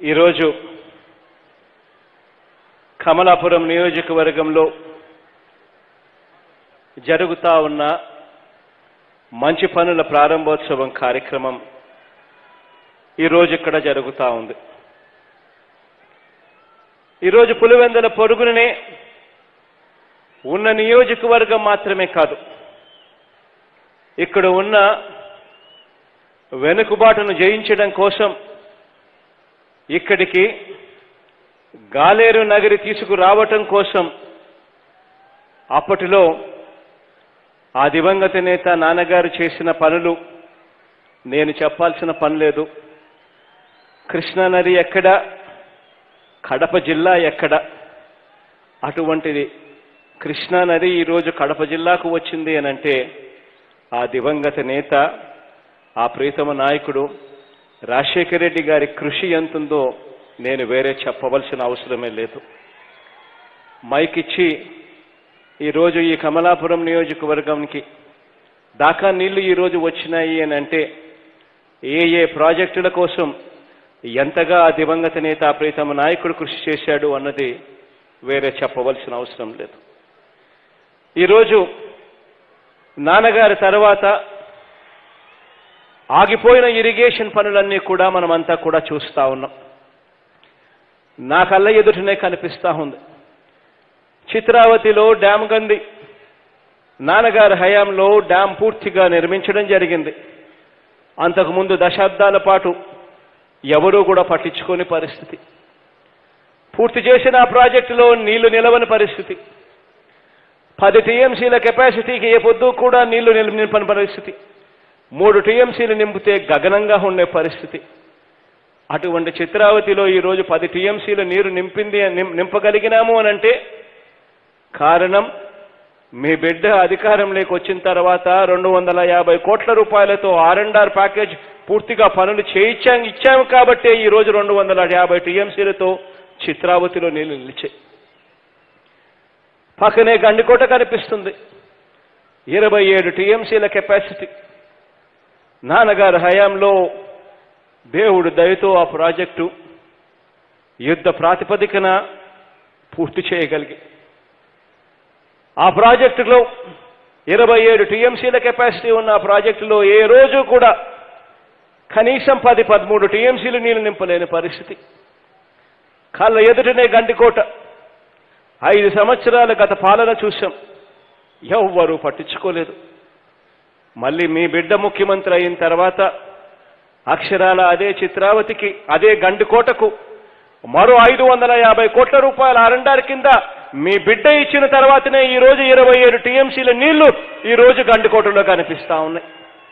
ఈరోజు కమలాపురం నియోజకవర్గంలో జరుగుతా ఉన్న మంచి పనుల ప్రారంభోత్సవం కార్యక్రమం ఈరోజు ఇక్కడ జరుగుతా ఉంది ఈరోజు పులివెందల పొరుగుననే ఉన్న నియోజకవర్గం మాత్రమే కాదు ఇక్కడ ఉన్న వెనుకబాటును జయించడం కోసం ఇక్కడికి గాలేరు నగరి తీసుకురావటం కోసం అప్పటిలో ఆ దివంగత నేత నాన్నగారు చేసిన పనులు నేను చెప్పాల్సిన పని లేదు కృష్ణానది ఎక్కడ కడప జిల్లా ఎక్కడ అటువంటిది కృష్ణానది ఈరోజు కడప జిల్లాకు వచ్చింది అనంటే ఆ దివంగత నేత ఆ ప్రీతమ నాయకుడు రాజశేఖర రెడ్డి గారి కృషి ఎంతుందో నేను వేరే చెప్పవలసిన అవసరమే లేదు మైక్ ఇచ్చి ఈరోజు ఈ కమలాపురం నియోజకవర్గంకి దాకా నీళ్లు ఈరోజు వచ్చినాయి అని అంటే ఏ ఏ ప్రాజెక్టుల కోసం ఎంతగా ఆ దివంగత నేత ఆ ప్రీతమ నాయకుడు కృషి చేశాడు అన్నది వేరే చెప్పవలసిన అవసరం లేదు ఈరోజు నాన్నగారి తర్వాత ఆగిపోయిన ఇరిగేషన్ పనులన్నీ కూడా మనమంతా కూడా చూస్తా ఉన్నాం నా కళ్ళ ఎదుటనే కనిపిస్తా ఉంది చిత్రావతిలో డ్యామ్ గంది నాన్నగారి హయాంలో డ్యామ్ పూర్తిగా నిర్మించడం జరిగింది అంతకుముందు దశాబ్దాల పాటు ఎవరూ కూడా పట్టించుకోని పరిస్థితి పూర్తి చేసిన ఆ ప్రాజెక్టులో నీళ్లు నిలవని పరిస్థితి పది టీఎంసీల కెపాసిటీకి ఏ పొద్దు కూడా నీళ్లు నిల్- నింపని పరిస్థితి మూడు టీఎంసీలు నింపితే గగనంగా ఉండే పరిస్థితి అటువంటి చిత్రావతిలో ఈరోజు పది టీఎంసీలు నీరు నింపింది నిం- నింపగలిగినాము అని అంటే కారణం మీ బిడ్డ అధికారంలోకి వచ్చిన తర్వాత రెండు వందల యాభై కోట్ల రూపాయలతో ఆర్ అండ్ ఆర్ ప్యాకేజ్ పూర్తిగా పనులు చేయించాం ఇచ్చాము కాబట్టే ఈ రోజు రెండు వందల యాభై టీఎంసీలతో చిత్రావతిలో నీళ్లు నిలిచాయి పక్కనే గండికోట కనిపిస్తుంది ఇరవై ఏడు టీఎంసీల కెపాసిటీ నాన్నగారి హయాంలో దేవుడు దయతో ఆ ప్రాజెక్టు యుద్ధ ప్రాతిపదికన పూర్తి చేయగలిగి ఆ ప్రాజెక్టులో ఇరవై ఏడు టీఎంసీల కెపాసిటీ ఉన్న ఆ ప్రాజెక్టులో ఏ రోజు కూడా కనీసం పది పదమూడు టీఎంసీలు నీళ్లు నింపలేని పరిస్థితి కళ్ళ ఎదుటనే గండికోట ఐదు సంవత్సరాల గత పాలన చూశాం ఎవ్వరూ పట్టించుకోలేదు మళ్ళీ మీ బిడ్డ ముఖ్యమంత్రి అయిన తర్వాత అక్షరాల అదే చిత్రావతికి అదే గండికోటకు మరో ఐదు వందల యాభై కోట్ల రూపాయల అరండార్ కింద మీ బిడ్డ ఇచ్చిన తర్వాతనే ఈ రోజు ఇరవై ఏడు టీఎంసీల నీళ్లు ఈ రోజు గండికోటలో కనిపిస్తా ఉన్నాయి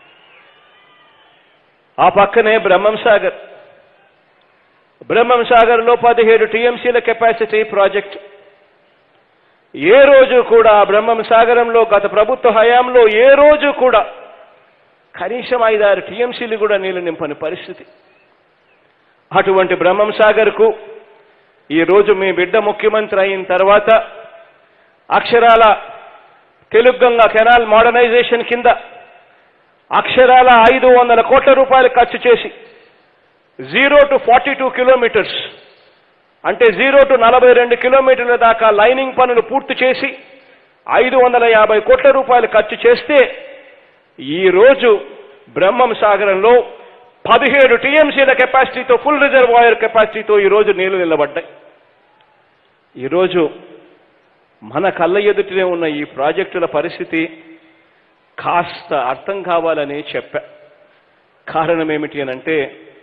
ఆ పక్కనే బ్రహ్మం సాగర్ బ్రహ్మం సాగర్లో పదిహేడు టీఎంసీల కెపాసిటీ ప్రాజెక్ట్ ఏ రోజు కూడా బ్రహ్మం సాగరంలో గత ప్రభుత్వ హయాంలో ఏ రోజు కూడా కనీసం ఐదారు టీఎంసీలు కూడా నీళ్లు నింపని పరిస్థితి అటువంటి బ్రహ్మం సాగర్కు ఈ రోజు మీ బిడ్డ ముఖ్యమంత్రి అయిన తర్వాత అక్షరాల తెలుగంగా కెనాల్ మోడర్నైజేషన్ కింద అక్షరాల ఐదు వందల కోట్ల రూపాయలు ఖర్చు చేసి zero to forty two kilometres అంటే జీరో టు నలభై రెండు కిలోమీటర్ల దాకా లైనింగ్ పనులు పూర్తి చేసి ఐదు వందల యాభై కోట్ల రూపాయలు ఖర్చు చేస్తే ఈ రోజు బ్రహ్మం సాగరంలో పదిహేడు టీఎంసీల కెపాసిటీతో ఫుల్ రిజర్వాయర్ కెపాసిటీతో ఈ రోజు నీళ్లు నిలబడ్డాయి ఈరోజు మన కళ్ళ ఎదుటనే ఉన్న ఈ ప్రాజెక్టుల పరిస్థితి కాస్త అర్థం కావాలని చెప్పా కారణం ఏమిటి అనంటే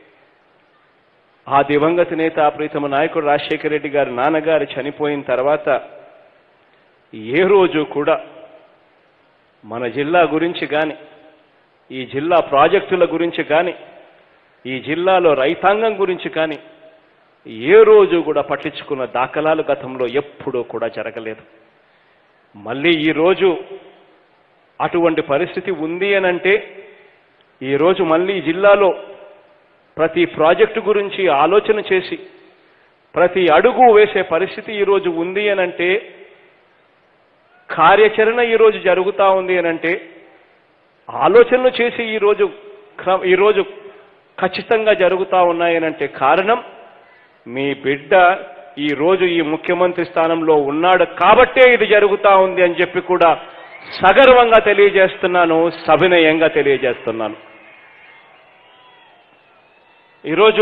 ఆ దివంగత నేత ఆ ప్రీతమ నాయకుడు రాజశేఖర రెడ్డి గారి నాన్నగారు చనిపోయిన తర్వాత ఏ రోజు కూడా మన జిల్లా గురించి కానీ ఈ జిల్లా ప్రాజెక్టుల గురించి కానీ ఈ జిల్లాలో రైతాంగం గురించి కానీ ఏ రోజు కూడా పట్టించుకున్న దాఖలాలు గతంలో ఎప్పుడూ కూడా జరగలేదు మళ్ళీ ఈ రోజు అటువంటి పరిస్థితి ఉంది అనంటే ఈరోజు మళ్ళీ ఈ జిల్లాలో ప్రతి ప్రాజెక్టు గురించి ఆలోచన చేసి ప్రతి అడుగు వేసే పరిస్థితి ఈరోజు ఉంది అనంటే కార్యాచరణ ఈరోజు జరుగుతూ ఉంది అనంటే ఆలోచనలు చేసి ఈరోజు క్ర- ఈరోజు ఖచ్చితంగా జరుగుతూ ఉన్నాయనంటే కారణం మీ బిడ్డ ఈ రోజు ఈ ముఖ్యమంత్రి స్థానంలో ఉన్నాడు కాబట్టే ఇది జరుగుతా ఉంది అని చెప్పి కూడా సగర్వంగా తెలియజేస్తున్నాను సవినయంగా తెలియజేస్తున్నాను ఈరోజు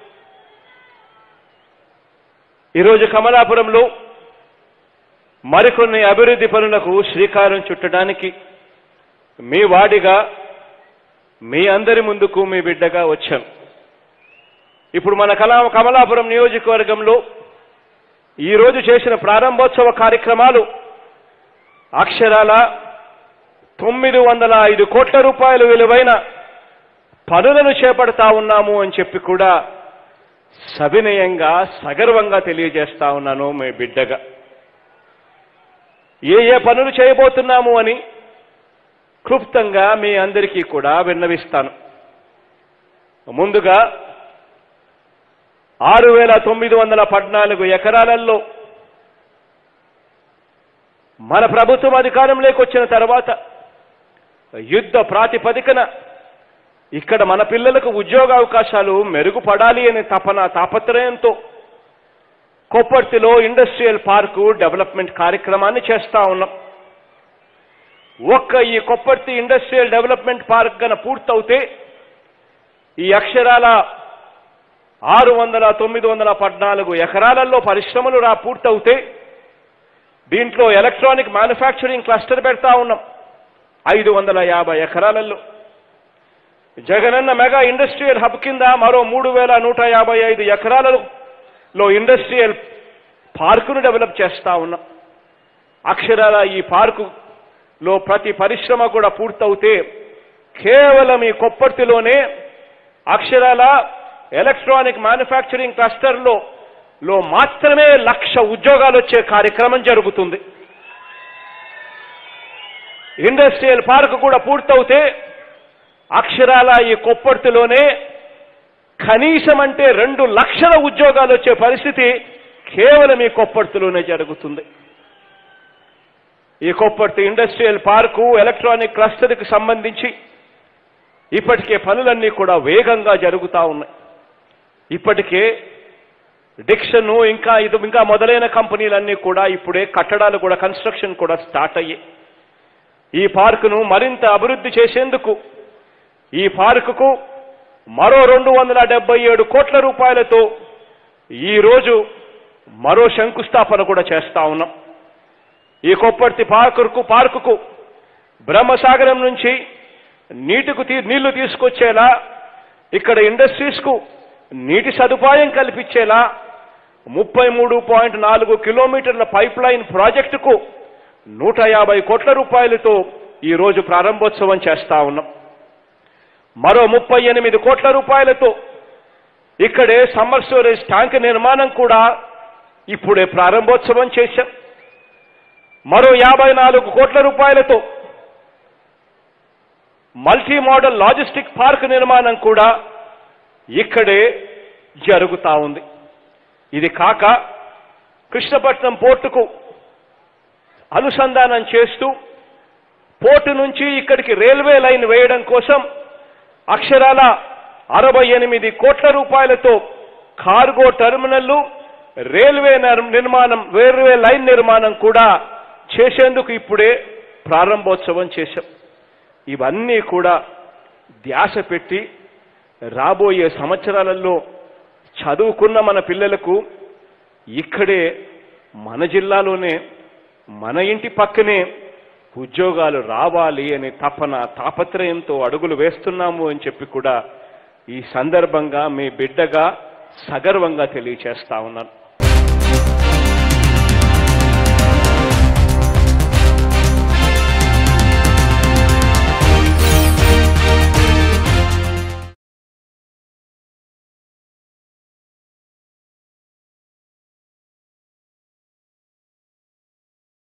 ఈరోజు కమలాపురంలో మరికొన్ని అభివృద్ధి పనులకు శ్రీకారం చుట్టడానికి మీ వాడిగా మీ అందరి ముందుకు మీ బిడ్డగా వచ్చాను ఇప్పుడు మన కలా కమలాపురం నియోజకవర్గంలో ఈరోజు చేసిన ప్రారంభోత్సవ కార్యక్రమాలు అక్షరాల తొమ్మిది వందల ఐదు కోట్ల రూపాయలు విలువైన పనులను చేపడతా ఉన్నాము అని చెప్పి కూడా సవినయంగా సగర్వంగా తెలియజేస్తా ఉన్నాను మీ బిడ్డగా ఏ ఏ పనులు చేయబోతున్నాము అని క్లుప్తంగా మీ అందరికీ కూడా విన్నవిస్తాను ముందుగా ఆరు వేల తొమ్మిది వందల పద్నాలుగు ఎకరాలలో మన ప్రభుత్వం అధికారంలోకి వచ్చిన తర్వాత యుద్ధ ప్రాతిపదికన ఇక్కడ మన పిల్లలకు ఉద్యోగ అవకాశాలు మెరుగుపడాలి అనే తపన తాపత్రయంతో కొప్పర్తిలో ఇండస్ట్రియల్ పార్కు డెవలప్మెంట్ కార్యక్రమాన్ని చేస్తా ఉన్నాం ఒక్క ఈ కొప్పర్తి ఇండస్ట్రియల్ డెవలప్మెంట్ పార్క్ గన పూర్తవుతే ఈ అక్షరాల ఆరు వందల తొమ్మిది వందల పద్నాలుగు ఎకరాలలో పరిశ్రమలు రా పూర్తవుతే దీంట్లో ఎలక్ట్రానిక్ మ్యానుఫ్యాక్చరింగ్ క్లస్టర్ పెడతా ఉన్నాం ఐదు వందల యాభై ఎకరాలలో జగనన్న మెగా ఇండస్ట్రియల్ హబ్ కింద మరో మూడు వేల నూట యాభై ఐదు ఎకరాలలో ఇండస్ట్రియల్ పార్కును డెవలప్ చేస్తా ఉన్నాం అక్షరాల ఈ పార్కులో ప్రతి పరిశ్రమ కూడా పూర్తవుతే కేవలం ఈ కొప్పర్తిలోనే అక్షరాల ఎలక్ట్రానిక్ మ్యానుఫ్యాక్చరింగ్ క్లస్టర్లో లో మాత్రమే లక్ష ఉద్యోగాలు వచ్చే కార్యక్రమం జరుగుతుంది ఇండస్ట్రియల్ పార్క్ కూడా పూర్తవుతే అక్షరాల ఈ కొప్పర్తిలోనే కనీసం అంటే రెండు లక్షల ఉద్యోగాలు వచ్చే పరిస్థితి కేవలం ఈ కొప్పర్తిలోనే జరుగుతుంది ఈ కొప్పర్తి ఇండస్ట్రియల్ పార్కు ఎలక్ట్రానిక్ క్లస్టర్కి సంబంధించి ఇప్పటికే పనులన్నీ కూడా వేగంగా జరుగుతూ ఉన్నాయి ఇప్పటికే డిక్షన్ ఇంకా ఇది ఇంకా మొదలైన కంపెనీలన్నీ కూడా ఇప్పుడే కట్టడాలు కూడా కన్స్ట్రక్షన్ కూడా స్టార్ట్ అయ్యాయి ఈ పార్కును మరింత అభివృద్ధి చేసేందుకు ఈ పార్కుకు మరో రెండు వందల డెబ్బై ఏడు కోట్ల రూపాయలతో ఈ రోజు మరో శంకుస్థాపన కూడా చేస్తా ఉన్నాం ఈ కొప్పర్తి పార్కుకు పార్కుకు బ్రహ్మసాగరం నుంచి నీటికు తీ నీళ్లు తీసుకొచ్చేలా ఇక్కడ ఇండస్ట్రీస్కు నీటి సదుపాయం కల్పించేలా ముప్పై మూడు పాయింట్ నాలుగు కిలోమీటర్ల పైప్ లైన్ ప్రాజెక్టుకు నూట యాభై కోట్ల రూపాయలతో ఈ రోజు ప్రారంభోత్సవం చేస్తా ఉన్నాం మరో ముప్పై ఎనిమిది కోట్ల రూపాయలతో ఇక్కడే సమ్మర్ స్టోరేజ్ ట్యాంక్ నిర్మాణం కూడా ఇప్పుడే ప్రారంభోత్సవం చేశాం మరో యాభై నాలుగు కోట్ల రూపాయలతో మల్టీ మోడల్ లాజిస్టిక్ పార్క్ నిర్మాణం కూడా ఇక్కడే జరుగుతా ఉంది ఇది కాక కృష్ణపట్నం పోర్టుకు అనుసంధానం చేస్తూ పోర్టు నుంచి ఇక్కడికి రైల్వే లైన్ వేయడం కోసం అక్షరాల అరవై ఎనిమిది కోట్ల రూపాయలతో కార్గో టెర్మినల్లు రైల్వే నర్- నిర్మాణం రైల్వే లైన్ నిర్మాణం కూడా చేసేందుకు ఇప్పుడే ప్రారంభోత్సవం చేశాం ఇవన్నీ కూడా ధ్యాస పెట్టి రాబోయే సంవత్సరాలలో చదువుకున్న మన పిల్లలకు ఇక్కడే మన జిల్లాలోనే మన ఇంటి పక్కనే ఉద్యోగాలు రావాలి అనే తపన తాపత్రయంతో అడుగులు వేస్తున్నాము అని చెప్పి కూడా ఈ సందర్భంగా మీ బిడ్డగా సగర్వంగా తెలియచేస్తా ఉన్నాను